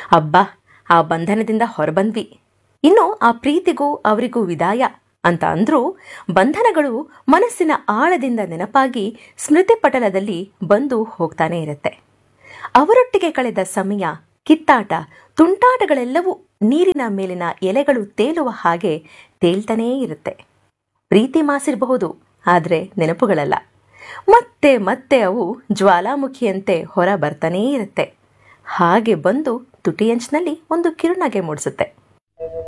ಅಬ್ಬಾ ಆ ಬಂಧನದಿಂದ ಹೊರಬಂದ್ವಿ ಇನ್ನು ಆ ಪ್ರೀತಿಗೂ ಅವರಿಗೂ ವಿದಾಯ ಅಂತ ಅಂದ್ರೂ ಬಂಧನಗಳು ಮನಸ್ಸಿನ ಆಳದಿಂದ ನೆನಪಾಗಿ ಸ್ಮೃತಿ ಪಟಲದಲ್ಲಿ ಬಂದು ಹೋಗ್ತಾನೆ ಇರುತ್ತೆ ಅವರೊಟ್ಟಿಗೆ ಕಳೆದ ಸಮಯ ಕಿತ್ತಾಟ ತುಂಟಾಟಗಳೆಲ್ಲವೂ ನೀರಿನ ಮೇಲಿನ ಎಲೆಗಳು ತೇಲುವ ಹಾಗೆ ತೇಲ್ತಾನೇ ಇರುತ್ತೆ ಪ್ರೀತಿ ಮಾಸಿರಬಹುದು ಆದರೆ ನೆನಪುಗಳಲ್ಲ ಮತ್ತೆ ಮತ್ತೆ ಅವು ಜ್ವಾಲಾಮುಖಿಯಂತೆ ಹೊರ ಬರ್ತಾನೇ ಇರುತ್ತೆ ಹಾಗೆ ಬಂದು ತುಟಿಯಂಚಿನಲ್ಲಿ ಒಂದು ಕಿರುನಗೆ ಮೂಡಿಸುತ್ತೆ